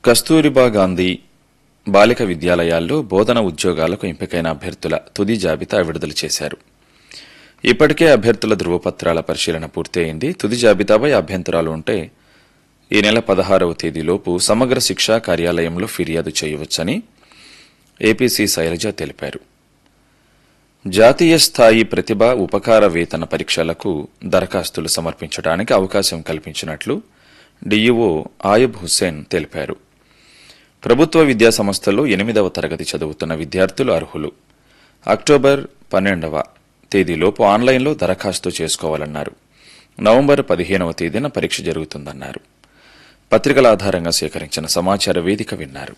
కస్తూరిబా గాంధీ బాలిక విద్యాలయాల్లో బోధన ఉద్యోగాలకు ఎంపికైన అభ్యర్థుల తుది జాబితా విడుదల చేశారు ఇప్పటికే అభ్యర్థుల ధృవపత్రాల పరిశీలన పూర్తయింది తుది జాబితాపై అభ్యంతరాలు ఉంటే ఈ నెల పదహారవ తేదీలోపు సమగ్ర శిక్షా కార్యాలయంలో ఫిర్యాదు చేయవచ్చని ఏపీసీ శైలజ తెలిపారు జాతీయ స్థాయి ప్రతిభ ఉపకార వేతన పరీక్షలకు దరఖాస్తులు సమర్పించడానికి అవకాశం కల్పించినట్లు డీఈఓ ఆయబ్ హుస్సేన్ తెలిపారు ప్రభుత్వ విద్యా సంస్థల్లో ఎనిమిదవ తరగతి చదువుతున్న విద్యార్థులు అర్హులు అక్టోబర్ పన్నెండవ తేదీలోపు ఆన్లైన్లో దరఖాస్తు చేసుకోవాలన్నారు నవంబర్ పదిహేనవ తేదీన పరీక్ష జరుగుతుందన్నారు పత్రికల ఆధారంగా సేకరించిన సమాచార వేదిక విన్నారు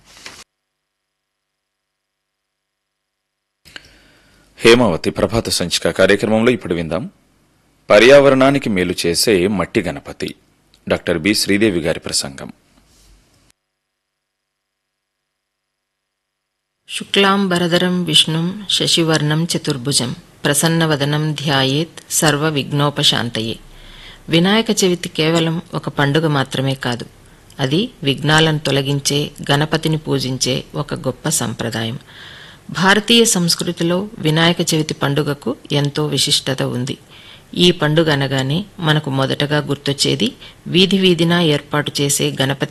హేమావతి ప్రభాత సంచిక కార్యక్రమంలో ఇప్పుడు విందాం పర్యావరణానికి మేలు చేసే మట్టి గణపతి డాక్టర్ బి శ్రీదేవి గారి ప్రసంగం శుక్లాంబరధరం విష్ణుం శశివర్ణం చతుర్భుజం ప్రసన్నవదనం ధ్యాయేత్ సర్వ విఘ్నోపశాంతయే వినాయక చవితి కేవలం ఒక పండుగ మాత్రమే కాదు అది విఘ్నాలను తొలగించే గణపతిని పూజించే ఒక గొప్ప సంప్రదాయం భారతీయ సంస్కృతిలో వినాయక చవితి పండుగకు ఎంతో విశిష్టత ఉంది ఈ పండుగ అనగానే మనకు మొదటగా గుర్తొచ్చేది వీధి వీధిన ఏర్పాటు చేసే గణపతి